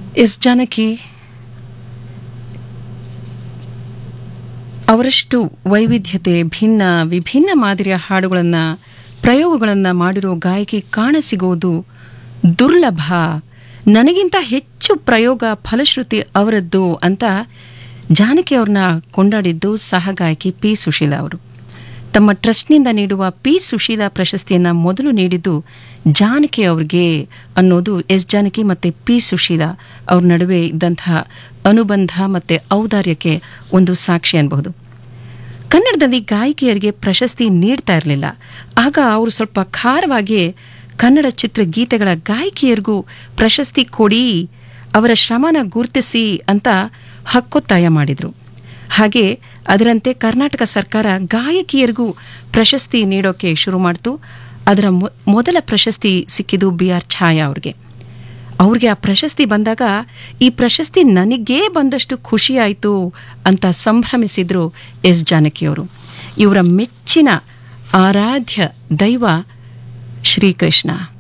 S Janaki ಅವರಷ್ಟು ವೈವಿಧ್ಯತೆ ಭಿನ್ನ ವಿಭಿನ್ನ ಮಾದರಿಯ ಹಾಡುಗಳನ್ನು ಪ್ರಯೋಗಗಳನ್ನು ಮಾಡಿರೋ ಗಾಯಕಿ ಕಾಣಸಿಗೋದು ದುರ್ಲಭ ನನಗಿಂತ ಹೆಚ್ಚು ಪ್ರಯೋಗ ಫಲಶ್ರುತಿ ಅವರದ್ದು ಅಂತ ಜಾನಕಿ ಅವ್ರನ್ನ ಕೊಂಡಾಡಿದ್ದು ಸಹ ಗಾಯಕಿ ಪಿ ಸುಶೀಲಾ ಅವರು ತಮ್ಮ ಟ್ರಸ್ಟ್ನಿಂದ ನೀಡುವ ಪಿ ಸುಶೀಲಾ ಪ್ರಶಸ್ತಿಯನ್ನ ಮೊದಲು ನೀಡಿದ್ದು ಜಾನಕಿ ಅವ್ರಿಗೆ ಅನ್ನೋದು ಎಸ್ ಜಾನಕಿ ಮತ್ತೆ ಪಿ ಸುಶೀಲಾ ಅವ್ರ ನಡುವೆ ಇದ್ದಂತಹ ಅನುಬಂಧ ಮತ್ತೆ ಔದಾರ್ಯಕ್ಕೆ ಒಂದು ಸಾಕ್ಷಿ ಅನ್ಬಹುದು ಕನ್ನಡದಲ್ಲಿ ಗಾಯಕಿಯರಿಗೆ ಪ್ರಶಸ್ತಿ ನೀಡ್ತಾ ಇರಲಿಲ್ಲ ಆಗ ಅವರು ಸ್ವಲ್ಪ ಖಾರವಾಗಿ ಕನ್ನಡ ಚಿತ್ರಗೀತೆಗಳ ಗಾಯಕಿಯರಿಗೂ ಪ್ರಶಸ್ತಿ ಕೊಡಿ ಅವರ ಶ್ರಮನ ಗುರುತಿಸಿ ಅಂತ ಹಕ್ಕೊತ್ತಾಯ ಮಾಡಿದ್ರು ಹಾಗೆ ಅದರಂತೆ ಕರ್ನಾಟಕ ಸರ್ಕಾರ ಗಾಯಕಿಯರಿಗೂ ಪ್ರಶಸ್ತಿ ನೀಡೋಕೆ ಶುರು ಮಾಡ್ತು ಅದರ ಮೊ- ಮೊದಲ ಪ್ರಶಸ್ತಿ ಸಿಕ್ಕಿದ್ದು ಬಿ ಆರ್ ಛಾಯಾ ಅವ್ರಿಗೆ ಅವ್ರಿಗೆ ಆ ಪ್ರಶಸ್ತಿ ಬಂದಾಗ ಈ ಪ್ರಶಸ್ತಿ ನನಗೇ ಬಂದಷ್ಟು ಖುಷಿ ಆಯಿತು ಅಂತ ಸಂಭ್ರಮಿಸಿದ್ರು ಎಸ್ ಜಾನಕಿಯವರು ಇವರ ಮೆಚ್ಚಿನ ಆರಾಧ್ಯ ದೈವ ಶ್ರೀಕೃಷ್ಣ